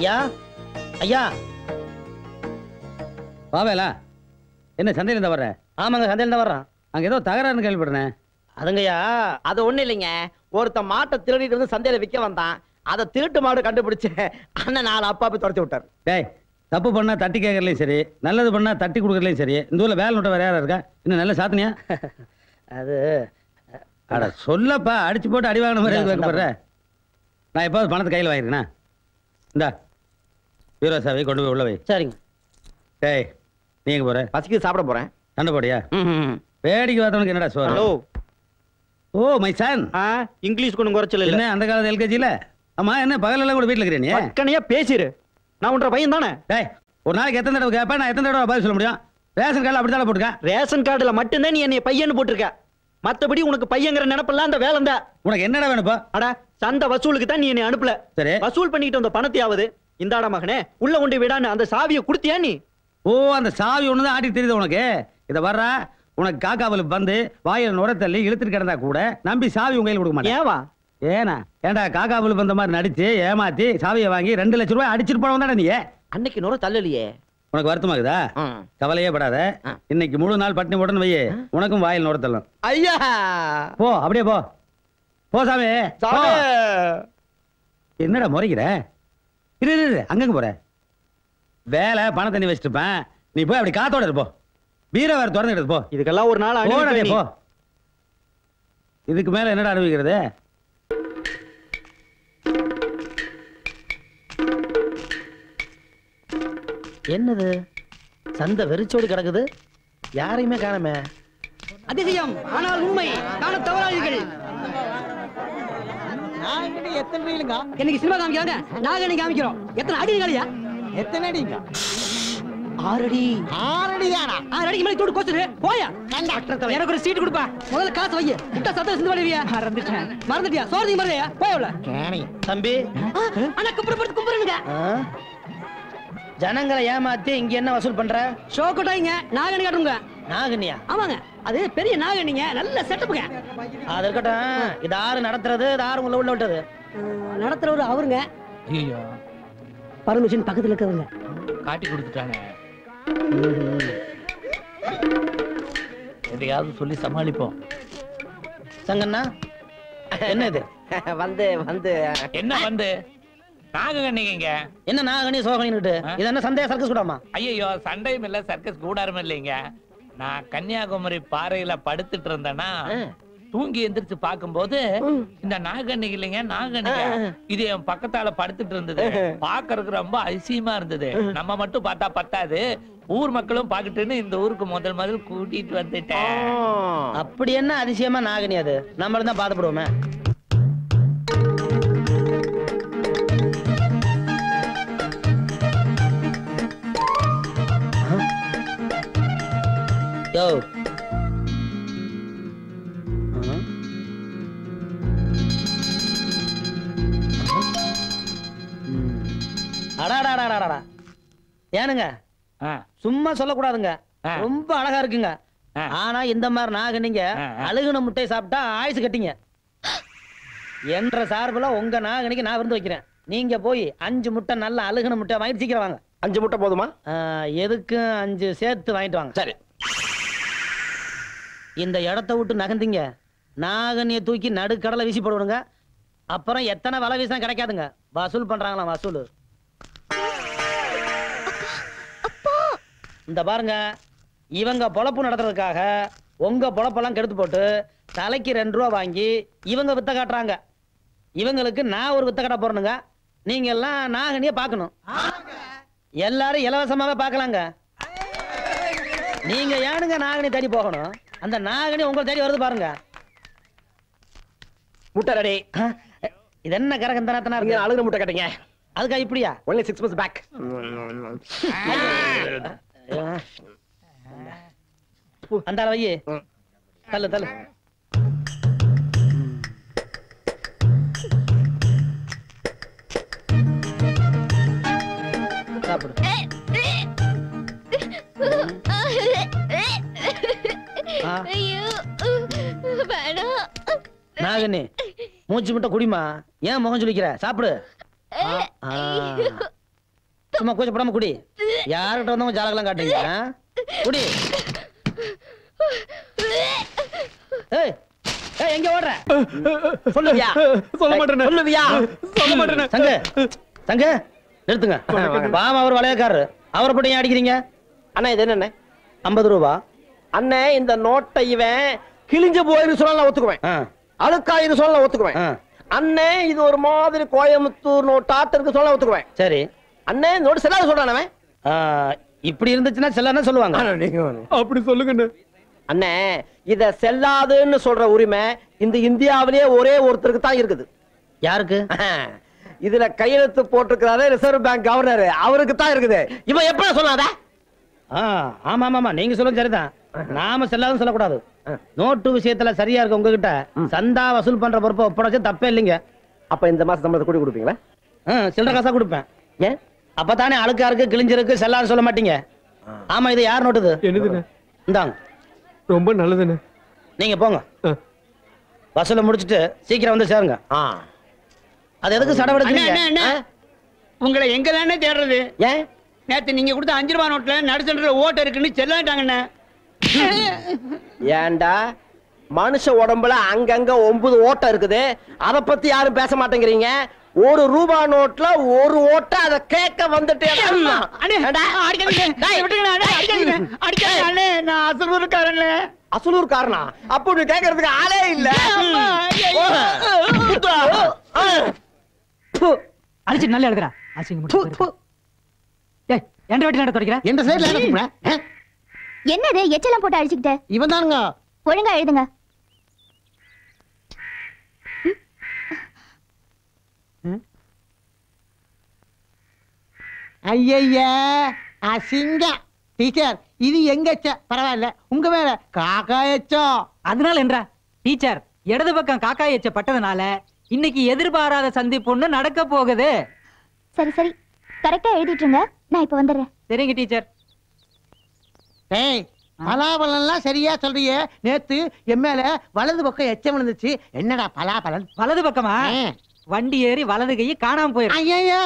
ஐயா ஐயா பாவேலா என்ன சந்தையில இருந்தா வர்ற ஆமாங்க சந்தையில தான் வர்றான் அங்க ஏதோ தகராறுன்னு கேள்விப்படுறேன் அதுங்கய்யா அது ஒண்ணு இல்லைங்க ஒருத்த மாட்டை திருடிட்டு வந்து சந்தையில விற்க வந்தான் அதை திருட்டு மாடு கண்டுபிடிச்சு அண்ணன் நாலு அப்பா போய் துரத்தி விட்டார் டேய் தப்பு பண்ணா தட்டி கேட்கறதுலையும் சரி நல்லது பண்ணா தட்டி கொடுக்கறதுலையும் சரி இந்த ஊர்ல வேலை நோட்ட வேற யாரா இருக்கா இன்னும் நல்ல சாத்தனியா அது அட சொல்லப்பா அடிச்சு போட்டு அடி வாங்கின மாதிரி இந்தா, எதுக்கு வைக்கப்படுற நான் எப்போது பணத்தை கையில் வாங்கிருக்கேனா இந்தா ஹீரோ சாவி கொண்டு போய் உள்ள வை சரிங்க டேய் நீ எங்க போற பசிக்கு சாப்பிட போறேன் சண்டை போடியா ம்ஹும். வேடிக்கை பார்த்தவனுக்கு என்னடா சோறு ஹலோ ஓ மை சன் ஆ இங்கிலீஷ் கொண்டு குறைச்சல் இல்ல என்ன அந்த காலத்து எல்கேஜியில் ஆமா என்ன பகலெல்லாம் கூட வீட்டில் இருக்கிறேன் நீ பக்கனையா பேசிரு நான் உன்ற பையன் தானே டேய் ஒரு நாளைக்கு எத்தனை தடவை கேட்பேன் நான் எத்தனை தடவை பதில் சொல்ல முடியும் ரேஷன் கார்டில் அப்படி தானே போட்டுருக்கேன் ரேஷன் கார்டுல மட்டும்தான் நீ என்னை பையன்னு போட்டிருக்க மத்தபடி உனக்கு பையங்கிற நினைப்பெல்லாம் அந்த வேலை தான் உனக்கு என்னடா வேணும்ப்பா அட சந்தை வசூலுக்கு தான் நீ என்னை அனுப்பல சரி வசூல் பண்ணிட்டு வந்த பணத்தையாவது இந்தாடா மகனே உள்ள கொண்டு விடான்னு அந்த சாவியை கொடுத்தியா நீ ஓ அந்த சாவி ஒன்று தான் ஆட்டி தெரியுது உனக்கு இதை வர்றா உனக்கு காக்காவில் வந்து வாயில் நுர தள்ளி இழுத்துட்டு கிடந்தா கூட நம்பி சாவி உங்க கையில் கொடுக்க மாட்டேன் ஏவா ஏனா ஏன்டா காக்காவில் வந்த மாதிரி நடிச்சு ஏமாத்தி சாவியை வாங்கி ரெண்டு லட்சம் ரூபாய் அடிச்சிட்டு போனவன் தானே நீ அன்னைக்கு நுர தள்ளலையே உனக்கு வருத்தமாகுதா கவலையே படாத ஆ. இன்னைக்கு முழு நாள் பட்டினி போட்டுன்னு வையே உனக்கும் வாயில் நுர தள்ளும் ஐயா போ அப்படியே போ போ சாமி போ. என்னடா முறைக்கிற இரு இரு, இரு அங்கங்க போற வேலை பண தண்ணி வச்சுட்டு இருப்பேன் நீ போய் அப்படி காத்தோட இருப்போ பீரை வேற திறந்து எடுத்து போ இதுக்கெல்லாம் ஒரு நாள் போடா அனுபவிக்க நீ, நீ. போ இதுக்கு மேல என்னடா அனுபவிக்கிறது என்னது சந்தை வெறிச்சோடி கிடக்குது யாரையுமே காணமே அதிசயம் ஆனால் உண்மை காண தவறாதீர்கள் இன்னைக்கு சினிமா காமிக்கிறாங்க நாகனி காமிக்கிறோம் எத்தனை அடி காலியா எத்தனை அடிங்க ஆறடி ஆறடி தானா ஆறு அடிக்கு மேல தூடு கோச்சுரு போயா எனக்கு ஒரு சீட் கொடுப்பா முதல்ல காசு வை விட்டா சத்தம் சிந்து பண்ணுவியா மறந்துட்டேன் மறந்துட்டியா சோறு மறந்தியா போய் உள்ள தம்பி அண்ணா கும்பிடுறது கும்பிடுங்க ஆ? ஜனங்களை ஏமாத்தி இங்க என்ன வசூல் பண்ற ஷோ கொட்டாயிங்க நாகனி காட்டுங்க நாகனியா ஆமாங்க அது பெரிய நாகனிங்க நல்ல செட்டப்புங்க அது இருக்கட்டும் இது ஆறு நடத்துறது இது ஆறு உள்ள உள்ள விட்டது நடத்துறவரு அவருங்க ஐயோ பர்மிஷன் பக்கத்துல இருக்கிறவங்க காட்டி கொடுத்துட்டானே எதையாவது சொல்லி சமாளிப்போம் சங்கண்ணா என்ன இது வந்து வந்து என்ன வந்து நாகக்கண்ணிங்க என்ன நாகனி சோகனின்னுட்டு இது என்ன சந்தேக சர்க்கஸ் கூடாமா ஐயோ சண்டையும் இல்ல சர்க்கஸ் கூடாரம் இல்லைங்க நான் கன்னியாகுமரி பாறையில படுத்துட்டு இருந்தேன்னா தூங்கி எந்திரிச்சு பார்க்கும்போது இந்த நாகக்கண்ணிக்கு இல்லைங்க நாகக்கண்ணிங்க இது என் பக்கத்தால படுத்துட்டு இருந்தது பாக்குறதுக்கு ரொம்ப அதிசயமா இருந்தது நம்ம மட்டும் பார்த்தா பத்தாது ஊர் மக்களும் பாக்கட்டுன்னு இந்த ஊருக்கு முதல் முதல் கூட்டிட்டு வந்துட்டேன் அப்படி என்ன அதிசயமா நாகனி அது நம்மளும் தான் பாதப்படுவோமே யோ அடாடாடாடாடா ஏனுங்க ஆ, சும்மா சொல்லக்கூடாதுங்க ஆ. ரொம்ப அழகா இருக்குங்க ஆ. ஆனா இந்த மாதிரி நாகனிங்க ஆ, ஆ. அழுகுன முட்டை சாப்பிட்டா ஆயுசு கட்டிங்க என்ற சார்புல உங்க நாகனிக்கு நான் விருந்து வைக்கிறேன் நீங்க போய் அஞ்சு முட்டை நல்ல அழுகுன முட்டை வாங்கிட்டு சீக்கிரம் வாங்க அஞ்சு முட்டை போதுமா ஆ, எதுக்கும் அஞ்சு சேர்த்து வாங்கிட்டு வாங்க சரி இந்த இடத்த விட்டு நகர்ந்தீங்க நாகனியை தூக்கி நடுக்கடலை வீசி போடுவாங்க அப்புறம் எத்தனை வலை வீசம் கிடைக்காதுங்க வசூல் பண்றாங்களாம் வசூல் இந்த பாருங்க இவங்க பொழப்பு நடத்துறதுக்காக உங்க பொழப்பெல்லாம் கெடுத்து போட்டு தலைக்கு ரெண்டு ரூபா வாங்கி இவங்க வித்த காட்டுறாங்க இவங்களுக்கு நான் ஒரு வித்த காட்ட போறேனுங்க நீங்க எல்லாம் நாகனிய பார்க்கணும் எல்லாரும் இலவசமாவே பார்க்கலாங்க நீங்க ஏனுங்க நாகனி தேடி போகணும் அந்த நாகனி உங்களை தேடி வருது பாருங்க முட்டை ரெடி இது என்ன கரகம் தனத்தனா நீங்க இருக்கு அழுகிற முட்டை கட்டுங்க அதுக்கா இப்படியா ஒன்லி சிக்ஸ் மந்த்ஸ் பேக் அந்த வையே தள்ளு தள்ளு சாப்பிடு ஆ. ஐயோ வேணாம் நாகனி மூச்சு மட்டும் குடிமா ஏன் முகம் சொல்லிக்கிற சாப்பிடு ஆ, ஆ. சும்மா கூச்சப்படாம குடி யார்கிட்ட வந்தவங்க ஜாலகெல்லாம் காட்டுறீங்க ஆ? குடி ஏய் ஏய் எங்க ஓடுற சொல்லுவியா சொல்ல மாட்டேனே. சொல்லுவியா சொல்ல மாட்டேனே. சங்கு சங்கு நிறுத்துங்க பாவம் அவர் வளையக்காரரு அவரை போட்டு ஏன் அடிக்கிறீங்க அண்ணா இது என்னண்ணே ஐம்பது ரூபா அண்ணே இந்த நோட்டை இவன் கிழிஞ்சு போயிரு சொன்னா நான் ஒத்துக்குவேன் ஆ அழுக்காயிரு சொல்ல நான் ஒத்துக்குவேன் ஆ அண்ணே இது ஒரு மாதிரி கோயம்புத்தூர் நோட்டாட்ட இருக்கு சொல்ல நான் ஒத்துக்குவேன் சரி அண்ணே இந்த நோட்டு செல்லாத சொல்றான் அவன் ஆ, இப்படி இருந்துச்சுன்னா செல்லன்னு சொல்லுவாங்க அப்படி சொல்லுங்கண்ணே அண்ணே இத செல்லாதுன்னு சொல்ற உரிமை இந்த இந்தியாவிலேயே ஒரே ஒருத்தருக்கு தான் இருக்குது யாருக்கு இதுல கையெழுத்து போட்டிருக்கிறாரு ரிசர்வ் பேங்க் கவர்னர் அவருக்கு தான் இருக்குது இவன் எப்ப சொன்னாத ஆ ஆமா ஆமா ஆமா நீங்க சொல்லுங்க சரிதான் நாம செல்லாதுன்னு சொல்லக்கூடாது நோட்டு விஷயத்துல சரியா இருக்கு உங்ககிட்ட சந்தா வசூல் பண்ற பொறுப்பை ஒப்படைச்சு தப்பே இல்லைங்க அப்ப இந்த மாசம் சம்பளத்தை கூடி கொடுப்பீங்களா ஆ, சில்லறை காசா கொடுப்பேன் ஏன் அப்பதானே அழுக்கா இருக்கு கிழிஞ்சிருக்கு செல்லாது சொல்ல மாட்டீங்க ஆமா இது யார் நோட்டுது என்னதுண்ணே இந்தாங்க ரொம்ப நல்லதுண்ணே நீங்க போங்க வசூலை முடிச்சிட்டு சீக்கிரம் வந்து சேருங்க ஆ அது எதுக்கு அண்ணே சடவெடுக்கிறீங்க அண்ணே அண்ணே உங்களை எங்க தானே தேடுறது ஏன் நேத்து நீங்க கொடுத்த அஞ்சு ரூபாய் நோட்ல நடுசன்ற ஓட்ட இருக்குன்னு செல்லாட்டாங்கண்ணே ஏன்டா மனுஷ உடம்புல அங்கங்க ஒன்பது ஓட்டை இருக்குது அத பத்தி யாரும் பேச மாட்டேங்கிறீங்க ஒரு ரூபா நோட்ல ஒரு ஓட்டை அத கேட்க வந்துட்டு அண்ணே அடிக்காதீங்க டேய். விட்டுருங்க அண்ணே அடிக்காதீங்க அடிக்காதீங்க அண்ணே நான் அசலூருக்காரன்ல அசலூர் காரணா அப்ப நீ கேக்குறதுக்கு ஆளே இல்ல அம்மா, ஐயோ. குத்துடா. ஆ. அடிச்சு நல்லா எழுதுறா அசிங்க டேய் எந்த வெட்டி நட தொடக்கிற எந்த சைடுல என்ன என்னது எச்செல்லாம் போட்டு அடிச்சுக்கிட்ட இவன் தானுங்க ஒழுங்கா எழுதுங்க ஐயய்யா அசிங்கம் டீச்சர் இது எங்க எச்ச பரவாயில்ல உங்க மேல காக்கா எச்சம் அதனால என்றா டீச்சர் இடது பக்கம் காக்காய் எச்ச பட்டதுனால இன்னைக்கு எதிர்பாராத சந்திப்பு ஒண்ணு நடக்க போகுது சரி சரி கரெக்டா எழுதிட்டுருங்க நான் இப்ப வந்துடுறேன் சரிங்க டீச்சர் ஏய் பலாபலன்லாம் சரியா சொல்றியே நேத்து என் மேல வலது பக்கம் எச்சம் விழுந்துச்சு என்னடா பலாபலன் வலது பக்கமா வண்டி ஏறி வலது கையை காணாம போயிரு ஐயா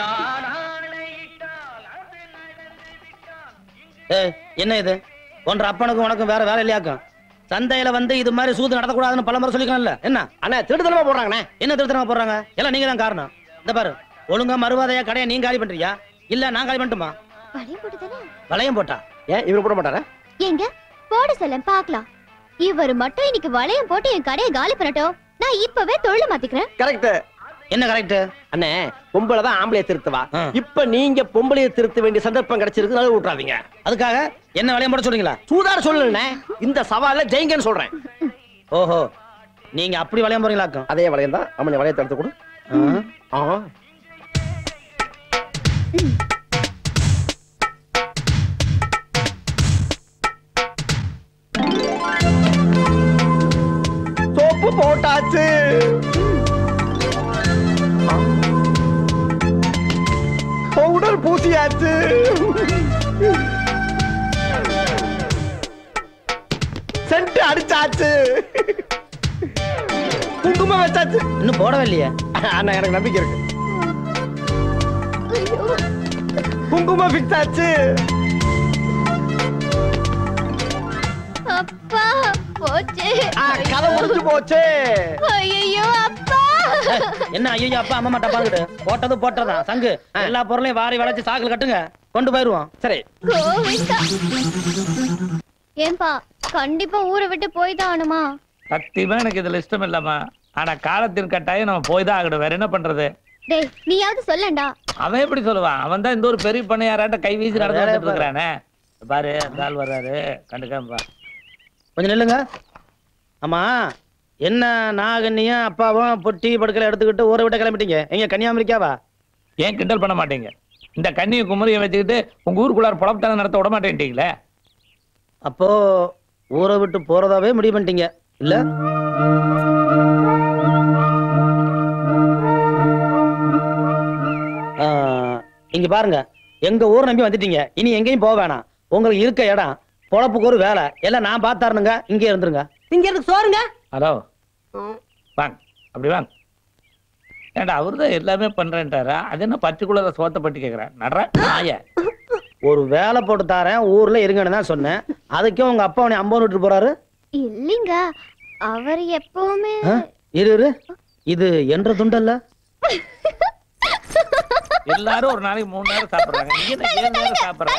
ஏய், என்ன இது உன்ற அப்பனுக்கும் உனக்கும் வேற வேற இல்லையாக்கும் சந்தையில வந்து இது மாதிரி சூது நடத்தக்கூடாதுன்னு பல முறை சொல்லிக்கலாம்ல என்ன அண்ணா திருடுதலமா போடுறாங்கண்ணே என்ன திருத்தரமா போடுறாங்க எல்லாம் நீங்க தான் காரணம் இந்த பாரு ஒழுங்கா மறுவாதையா கடையை நீங்க காலி பண்றியா இல்ல நான் காலி பண்ணட்டுமா வளையம் போட்டு தானே வளையம் போட்டா ஏன் இவரு போட மாட்டாரா எங்க போட சொல்ல பாக்கலாம் இவர் மட்டும் இன்னைக்கு வளையம் போட்டு என் கடையை காலி பண்ணட்டும் நான் இப்பவே தொழில மாத்திக்கிறேன் கரெக்ட் என்ன கரெக்ட் அண்ணே பொம்பளை தான் ஆம்பளைய திருத்துவா ஆ. இப்ப நீங்க பொம்பளைய திருத்த வேண்டிய சந்தர்ப்பம் கிடைச்சிருக்கு நல்லா விட்டுறாதீங்க அதுக்காக என்ன வளையம் போட சொல்றீங்களா சூதார சொல்லுண்ணே இந்த சவால்ல ஜெயிங்கன்னு சொல்றேன் ஓஹோ நீங்க அப்படி வளையம் போறீங்களாக்கும் அதே வளையம் தான் அம்மனை வளையத்தை எடுத்து கொடு ஆ. சோப்பு போட்டாச்சு பவுடர் பூசியாச்சு சென்ட் அடிச்சாச்சு குங்குமம் வச்சாச்சு இன்னும் போடவே இல்லையே அண்ணா எனக்கு நம்பிக்கை இருக்கு குங்குமம் ஃபிக்ஸ் ஆச்சு அப்பா போச்சு ஆ, கதை முடிஞ்சு போச்சு ஐயோ அப்பா ஏய், என்ன ஐயோ அப்பா அம்மா மாட்டா பாத்துட்டு போட்டது போட்டதான் சங்கு எல்லா பொருளையும் வாரி வளைச்சு சாக்குல கட்டுங்க கொண்டு போயிருவோம் சரி கோவிந்தா ஏன்பா கண்டிப்பா ஊரை விட்டு போய் தான் ஆகணுமா சத்தியமா எனக்கு இதுல இஷ்டம் இல்லம்மா ஆனா காலத்தின் கட்டாயம் நம்ம போய் தான் ஆகணும் வேற என்ன பண்றது டேய் நீயாவது சொல்லண்டா அவன் எப்படி சொல்லுவான் அவன் தான் இந்த ஒரு பெரிய பண்ணையாராட்ட கை வீசி நடந்து வந்துட்டு இருக்கிறானே பாரு அந்த ஆள் வர்றாரு கண்டுக்காம கொஞ்சம் நில்லுங்க ஆமா என்ன நாகண்ணியும் அப்பாவும் பொட்டி படுக்கலை எடுத்துக்கிட்டு ஊரை விட்டு கிளம்பிட்டீங்க எங்க கன்னியாகுமரிக்காவா ஏன் கிண்டல் பண்ண மாட்டீங்க இந்த கண்ணியை குமரியை வச்சுக்கிட்டு உங்க ஊருக்குள்ளார புலப்பத்தான நடத்த விட மாட்டேன்ட்டீங்களே அப்போ ஊரை விட்டு போறதாவே முடிவு பண்ணிட்டீங்க இல்ல ஆ, இங்க பாருங்க எங்க ஊர் நம்பி வந்துட்டீங்க இனி எங்கேயும் போக வேணாம் உங்களுக்கு இருக்க இடம் பொழப்புக்கு ஒரு வேலை எல்லாம் நான் பார்த்தாருனுங்க இங்கே இருந்துருங்க இங்க இருக்கு சோறுங்க ஹலோ வாங்க அப்படி வாங்க ஏன்டா அவரு தான் எல்லாமே பண்றேன்ட்டாரா அது என்ன பர்டிகுலரா சோத்த பட்டி கேக்குறேன் நடுற நாய ஒரு வேலை போட்டு தாரேன் ஊர்ல இருங்கன்னு தான் சொன்னேன் அதுக்கே உங்க அப்பா உன்னை அம்பன் விட்டு போறாரு இல்லைங்க அவர் எப்பவுமே ஆ? இரு இரு இது என்ற துண்டல்ல எல்லாரும் ஒரு நாளைக்கு மூணு நேரம் சாப்பிடுறாங்க நீ என்ன ஏழு நேரம் சாப்பிடுற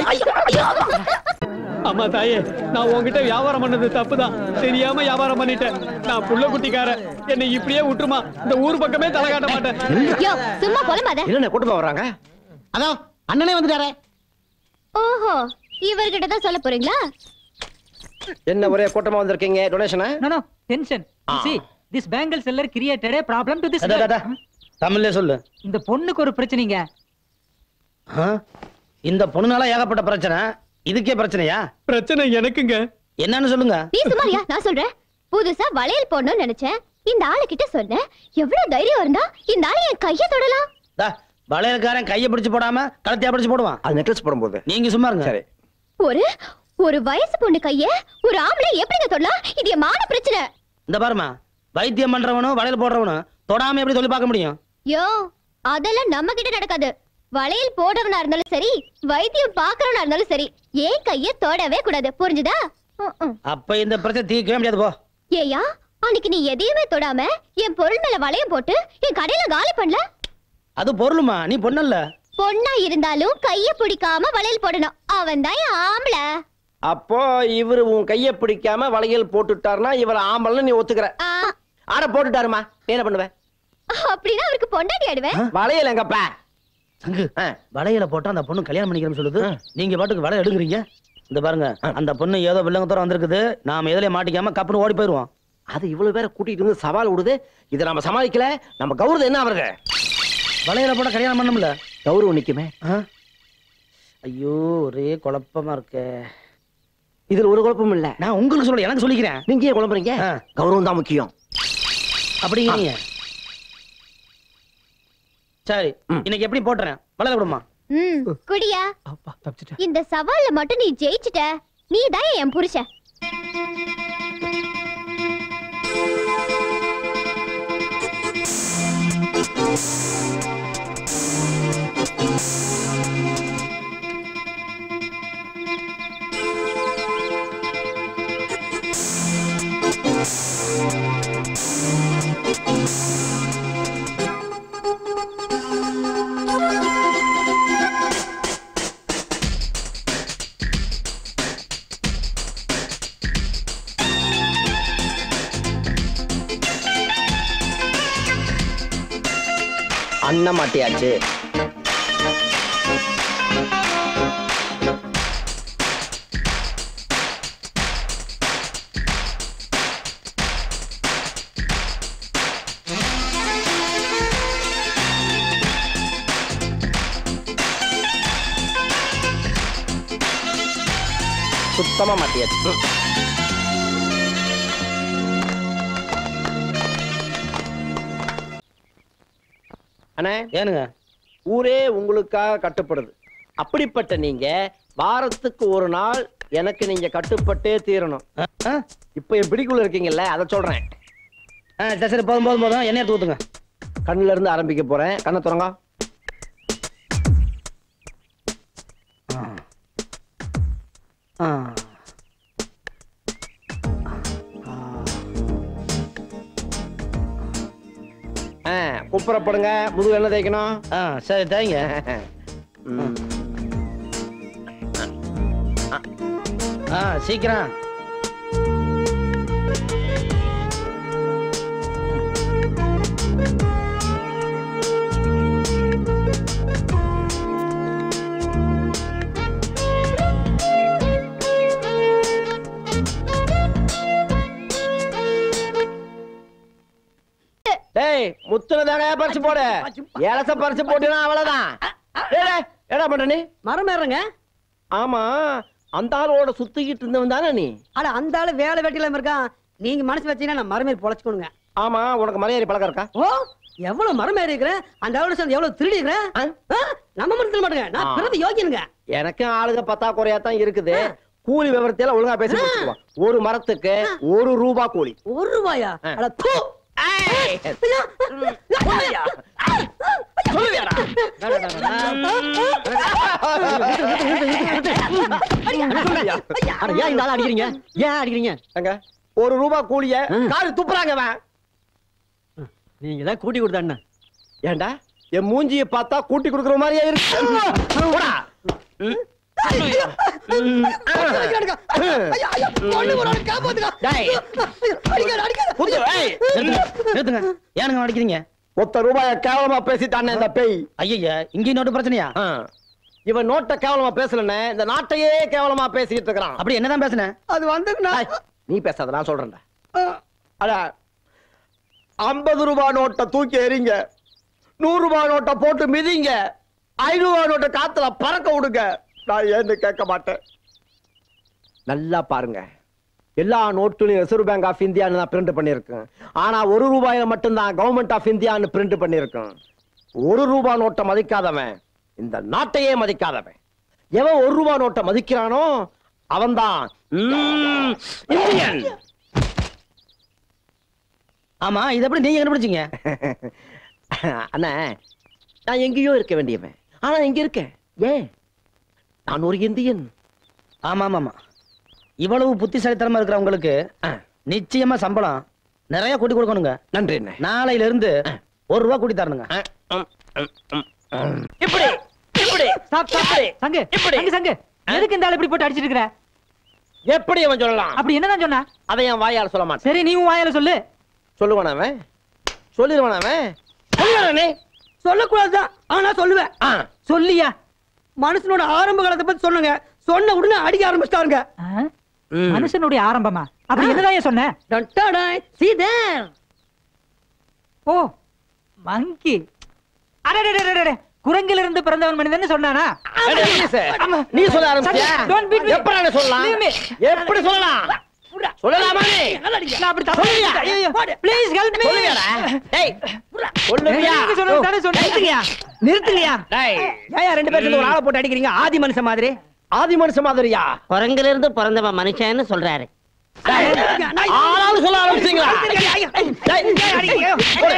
அம்மா தாயே நான் உன்கிட்ட வியாபாரம் பண்ணது தப்புதான் தெரியாம வியாபாரம் பண்ணிட்டேன் நான் புள்ள குட்டிக்காரன் என்னை இப்படியே விட்டுருமா இந்த ஊர் பக்கமே தலை காட்ட மாட்டேன் யோ சும்மா புலம்பாத என்ன கூட்டமா வர்றாங்க அதோ அண்ணனே வந்துட்டாரே ஓஹோ இவர்கிட்ட தான் சொல்ல போறீங்களா என்ன ஒரே கூட்டமா வந்திருக்கீங்க டொனேஷனா no no tension see this bangle seller created a problem to this அடா, அடா, girl. தமிழ்ல சொல்லு இந்த பொண்ணுக்கு ஒரு பிரச்சனைங்க ஆ? இந்த பொண்ணுனால ஏகப்பட்ட பிரச்சனை இதுக்கே பிரச்சனையா பிரச்சனை எனக்குங்க என்னன்னு சொல்லுங்க நீ சுமாரியா நான் சொல்றேன் புதுசா வளையல் போடணும்னு நினைச்சேன் இந்த ஆளு கிட்ட சொன்னேன் எவ்வளவு தைரியம் இருந்தா இந்த ஆளு என் கைய தொடலாம் தா, வளையல்காரன் கையை பிடிச்சு போடாம கழுத்தையா பிடிச்சு போடுவான் அது நெக்லஸ் போடும்போது நீங்க சும்மா இருங்க சரி ஒரு ஒரு வயசு பொண்ணு கைய ஒரு ஆம்பளை எப்படிங்க தொடலாம் இது என் மான பிரச்சனை இந்த பாருமா வைத்தியம் பண்றவனும் வளையல் போடுறவனும் தொடாம எப்படி சொல்லி பார்க்க முடியும் யோ அதெல்லாம் நம்ம கிட்ட நடக்காது வளையல் போடுறவனா இருந்தாலும் சரி வைத்தியம் பாக்குறவனா இருந்தாலும் சரி ஏன் கைய தொடவே கூடாது புரிஞ்சுதா ம், ம். அப்ப இந்த பிரச்சனை தீர்க்கவே முடியாது போ ஏயா அன்னைக்கு நீ எதையுமே தொடாம என் பொருள் மேல வளையம் போட்டு என் கடையில காலி பண்ணல அது பொருளுமா நீ பொண்ணல்ல பொண்ணா இருந்தாலும் கைய பிடிக்காம வளையல் போடணும் அவன் தான் என் ஆம்பளை அப்போ இவரு உன் கைய பிடிக்காம வளையல் போட்டுட்டாருன்னா இவர் ஆம்பளன்னு நீ ஒத்துக்கிற ஆ, ஆட போட்டுட்டாருமா நீ என்ன பண்ணுவ அப்படின்னா அவருக்கு பொண்டாட்டி ஆடுவேன் வளையல் எங்கப்பா சங்கு ஆ. வளையல போட்டா அந்த பொண்ணு கல்யாணம் பண்ணிக்கிறேன்னு சொல்லுது நீங்க பாட்டுக்கு வளையல் எடுக்குறீங்க இந்த பாருங்க அந்த பொண்ணு ஏதோ வில்லங்கத்தோட வந்திருக்குது நாம எதுல மாட்டிக்காம கப்புன்னு ஓடி போயிருவோம் அது இவ்வளவு பேரை கூட்டிட்டு வந்து சவால் விடுது இதை நம்ம சமாளிக்கல நம்ம கௌரவம் என்ன ஆவறது வளையல போட்டா கல்யாணம் பண்ணணும்ல கௌரவம் நிக்குமே ஆ? ஐயோ ஒரே குழப்பமா இருக்கே இதுல ஒரு குழப்பமும் இல்ல நான் உங்களுக்கு சொல்ல எனக்கு சொல்லிக்கிறேன் நீங்க ஏன் குழம்புறீங்க ஆ. கௌரவம் தான் முக்கியம் அப்படிங்கிறீங்க சரி ம். இன்னைக்கு எப்படி போட்டுறேன் வளையல விடுமா ம் குடியா அப்பா தப்பிச்சிட்டேன் இந்த சவால்ல மட்டும் நீ ஜெயிச்சிட்ட நீ தான் என் புருஷன் அண்ணன் மாட்டியாச்சு சுத்தமா மாட்டியாச்சு ம். அண்ணே ஏனுங்க ஊரே உங்களுக்காக கட்டுப்படுது அப்படிப்பட்ட நீங்க வாரத்துக்கு ஒரு நாள் எனக்கு நீங்க கட்டுப்பட்டே தீரணும் ஆ? ஆ? இப்ப என் பிடிக்குள்ள இருக்கீங்கல்ல அதை சொல்றேன் ஆ, சரி சரி போதும் போதும் போதும் எண்ணெய் எடுத்து ஊத்துங்க கண்ணுல இருந்து ஆரம்பிக்க போறேன் கண்ணை திறங்க ஆ. ஆ, குப்புறப்படுங்க முதுகு என்ன தேய்க்கணும் ஆ சரி தேங்க ம். ஆ சீக்கிரம் டேய் முத்துனதாங்க பறிச்சு போடு ஏலச பறிச்சு போட்டுனா அவ்வளவுதான் டேய், டேய், என்னடா பண்ற நீ மரம் ஏறுங்க ஆமா அந்த ஆளோட சுத்திக்கிட்டு இருந்தவன் தானே நீ அட அந்த ஆளு வேலை வெட்டில இருக்கான் நீங்க மனசு வச்சீங்கன்னா நான் மரமேறி பொழைச்சுக்கணுங்க ஆமா உனக்கு மலையாரி பழக்கம் இருக்கா ஓ எவ்வளவு மரமேறி இருக்கிறேன் அந்த ஆளோட சேர்ந்து எவ்வளவு திருடி இருக்கிறேன் ஆ? ஆ, நம்ம மரத்துல மாட்டேங்க நான் ஆ. பிறந்த யோகியனுங்க எனக்கும் ஆளுங்க பத்தாக்குறையா தான் இருக்குது கூலி விவரத்தையெல்லாம் ஒழுங்கா பேசி முடிச்சுக்குவோம் ஒரு மரத்துக்கு ஒரு ரூபா கூலி ஒரு ரூபாயா ஆ. அட தூ ஏய், சொல்லுவியா? சொல்லுவியாடா? சொல்லுவியா? அட ஏன் இந்த ஆளை அடிக்கிறீங்க ஏன் அடிக்கிறீங்க அங்க ஒரு ரூபா கூலிய காரு துப்புறாங்க அவன் நீங்க தான் கூட்டி கொடுத்தா என்ன ஏண்டா என் மூஞ்சியை பார்த்தா கூட்டி கொடுக்குற மாதிரியே இருக்கு போடா. ம்? டேய், குத்து, ஏய். நிறுத்துங்க நிறுத்துங்க ஏனுங்க அடிக்கிறீங்க மொத்த ரூபாய கேவலமா பேசிட்டானே இந்த பேய் ஐயா இங்கேயும் நோட்டு பிரச்சனையா ஆ. இவன் நோட்ட கேவலமா பேசலன்னு இந்த நாட்டையே கேவலமா பேசிட்டு இருக்கிறான் அப்படி என்னதான் பேசுனேன் அது வந்துங்கண்ணா டேய், நீ பேசாத நான் சொல்றேன்டா அட ஐம்பது ரூபாய் நோட்டை தூக்கி எறிங்க நூறு ரூபாய் நோட்டை போட்டு மிதிங்க ஐநூறு ரூபாய் நோட்டை காத்துல பறக்க விடுங்க நான் ஏன்னு கேட்க மாட்டேன் நல்லா பாருங்க எல்லா நோட்டுலையும் ரிசர்வ் பேங்க் ஆஃப் இந்தியான்னு தான் பிரிண்ட் பண்ணியிருக்கேன் ஆனா ஒரு ரூபாயில மட்டும்தான் கவர்மெண்ட் ஆஃப் இந்தியான்னு பிரிண்ட் பண்ணியிருக்கேன் ஒரு ரூபாய் நோட்டை மதிக்காதவன் இந்த நாட்டையே மதிக்காதவன் எவன் ஒரு ரூபாய் நோட்டை மதிக்கிறானோ அவன்தான் ம், இந்தியன் ஆமா இது எப்படி நீங்க கண்டுபிடிச்சீங்க அண்ணா நான் எங்கேயோ இருக்க வேண்டியவன் ஆனா இங்க இருக்கேன் ஏன் நான் ஒரு இந்தியன் ஆமா ஆமா ஆமா இவ்வளவு புத்திசாலித்தனமா இருக்கிறவங்களுக்கு ஆ, நிச்சயமா சம்பளம் நிறைய கூட்டி கொடுக்கணுங்க நன்றி அண்ணே. நாளையில இருந்து ஒரு ரூபா கூட்டி தரணுங்க ஆ, ம், ம், ம், ம். இப்படி இப்படி ஸ்டாப் ஸ்டாப் இப்படி சங்கு இப்படி. சங்கு சங்கு எதுக்கு இந்த ஆளு இப்படி போட்டு அடிச்சிட்டு இருக்கிற எப்படி அவன் சொல்லலாம் அப்படி என்னதான் சொன்னா அதை என் வாயால சொல்ல மாட்டேன் சரி நீ உன் வாயால சொல்லு சொல்லுவான் அவன் சொல்லிடுவான் அவன் சொல்லுவானே சொல்லக்கூடாதுதான் ஆனா சொல்லுவேன் ஆ சொல்லியா மனுஷனோட ஆரம்ப காலத்தை பத்தி சொன்னங்க சொன்ன உடனே அடிக்க ஆரம்பிச்சிட்டாருங்க ஆ? ம். மனுஷனுடைய ஆரம்பமா அப்படி என்னதான் ஏன் சொன்ன சீதர் ஓ மங்கி அடடடடடட குரங்கில இருந்து பிறந்தவன் மனிதன் சொன்னானா அடே, ஈசே, நீ சொல்ல ஆரம்பிச்சியா Don't beat me. எப்படி சொல்லலாம் Leave me. எப்படி சொல்லலாம் சொல்லலாமா நீ நான் அப்படி தப்பு பண்ணிட்டேன். Please help me. சொல்லுவியாடா டேய் சொல்லுவியா நீங்க சொன்னது தானே சொன்னேன். நிறுத்துங்கயா நிறுத்துங்கயா டேய் ஏன் ரெண்டு பேரும் சேர்ந்து ஒரு ஆளை போட்டு அடிக்கிறீங்க ஆதி மனுஷன் மாதிரி ஆதி மனுஷ மாதிரியா குரங்குல இருந்து பிறந்தவன் மனுஷன்னு சொல்றாரு டேய், ஆளாலும் சொல்ல ஆரம்பிச்சீங்களா டேய்,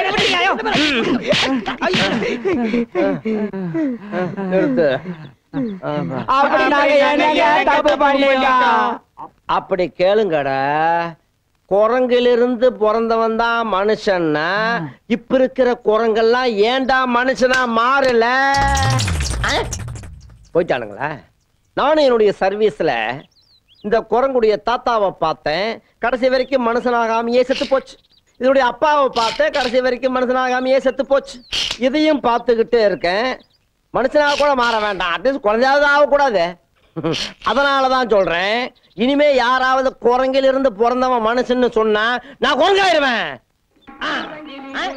நிறுத்து அப்படி நாங்க என்னங்க தப்பு பண்ணிட்டோம் அப்படி கேளுங்கடா குரங்கிலிருந்து பிறந்தவன் தான் மனுஷன்னா இப்ப இருக்கிற குரங்கெல்லாம் ஏன்டா மனுஷனா மாறல ஆ? போயிட்டானுங்களா நானும் என்னுடைய சர்வீஸ்ல இந்த குரங்குடைய தாத்தாவை பார்த்தேன் கடைசி வரைக்கும் மனுஷனாகாமையே செத்து போச்சு இதனுடைய அப்பாவை பார்த்தேன் கடைசி வரைக்கும் மனுஷனாகாமையே செத்து போச்சு இதையும் பார்த்துக்கிட்டே இருக்கேன் மனுஷனாக கூட மாற வேண்டாம் அட்லீஸ்ட் குழந்தையாவது ஆகக்கூடாது அதனால தான் சொல்றேன் இனிமே யாராவது குரங்கில் இருந்து பிறந்தவன் மனுஷன்னு சொன்னா நான் குரங்காயிருவேன் ஆ, ஆ.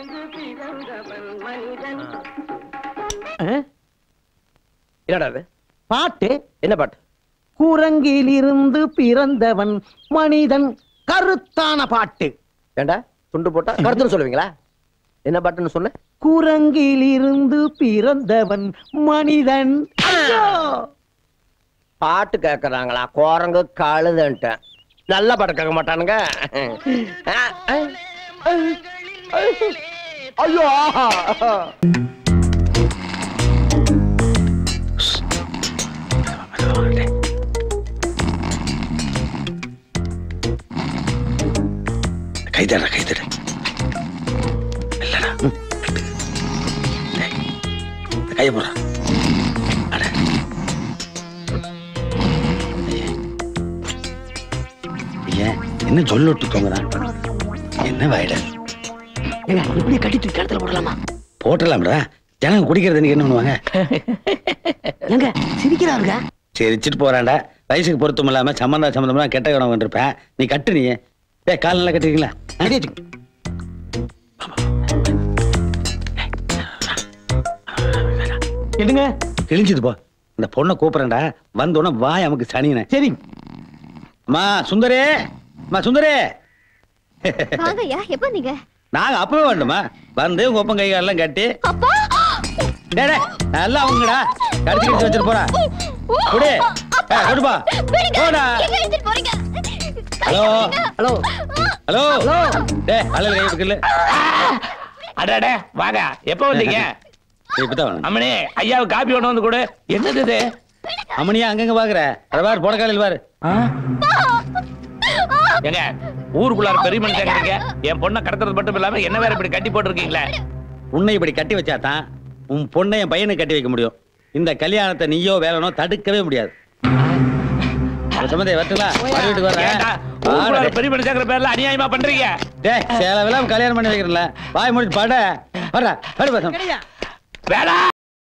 என்னடா அது பாட்டு என்ன பாட்டு குரங்கிலிருந்து பிறந்தவன் மனிதன் கருத்தான பாட்டு ஏண்டா துண்டு போட்டா கருத்துன்னு சொல்லுவீங்களா என்ன பாட்டுன்னு சொன்ன குரங்கிலிருந்து பிறந்தவன் மனிதன் ஐயோ! பாட்டு கேட்கறாங்களா குரங்கு கழுதுன்ட்டேன் நல்ல பாட்டு கேட்க மாட்டானுங்க ஐயோ கைதட கைதட இல்லடா டேய், இந்த கையை போடுறா அட ஏன் என்ன சொல்ல விட்டு தூங்குறான் என்ன வாயிட இப்படி கட்டி தூக்கி கடத்துல போடலாமா போட்டலாம்டா ஜனங்க குடிக்கிறது நீங்க என்ன பண்ணுவாங்க எங்க சிரிக்கிறாருங்க சிரிச்சிட்டு போறான்டா வயசுக்கு பொருத்தம் இல்லாம சம்மந்தா சம்மந்தம்லாம் கெட்ட கணவன் இருப்பேன் நீ கட்டு நீ ஏ கால் நல்லா கட்டிருக்கீங்களா என்னங்க கிழிஞ்சது போ இந்த பொண்ணை கூப்பிடுறேன்டா வந்தோடனே வாய் நமக்கு சனினே சரி அம்மா சுந்தரே அம்மா சுந்தரே வாங்க ஐயா எப்ப நீங்க நாங்க அப்பவே வேண்டுமா வந்து உங்க ஒப்பம் கை காலெல்லாம் கட்டி அப்பா டேய், டேய், நல்லா அவங்கடா கடிச்சு கடிச்சு வச்சுட்டு போறா குடு ஏ, கொடுப்பா விடுங்க. போடா எங்க எடுத்துட்டு போறீங்க ஹலோ ஹலோ ஆ! ஹலோ டே அழகு கை வைக்கல அடடே வாங்க எப்ப வந்தீங்க இப்பதான் வரணும். அம்மனே ஐயாவுக்கு காப்பி ஒண்ணு வந்து கொடு என்னது இது அம்மனியா அங்கங்க பாக்குற அதை பாரு புடக்காலையில் பாரு ஏங்க ஊருக்குள்ளார பெரிய மனுஷன் இருக்கீங்க என் பொண்ணை கடத்துறது மட்டும் இல்லாம என்ன வேற இப்படி கட்டி போட்டிருக்கீங்களே உன்னை இப்படி கட்டி வச்சாதான் உன் பொண்ணை என் பையனுக்கு கட்டி வைக்க முடியும் இந்த கல்யாணத்தை நீயோ வேலனோ தடுக்கவே முடியாது சம்பந்தை வரட்டுங்களா மறு வீட்டுக்கு ஏன்டா, வரேன் ஊருக்குள்ளார வாடா. பெரிய மனுஷங்கிற பேர்ல அநியாயமா பண்றீங்க டேய் சேலை விழாம கல்யாணம் பண்ணி வைக்கிறேன்ல வாய் முடிச்சு பட வர்ற படு பசங்க வேலை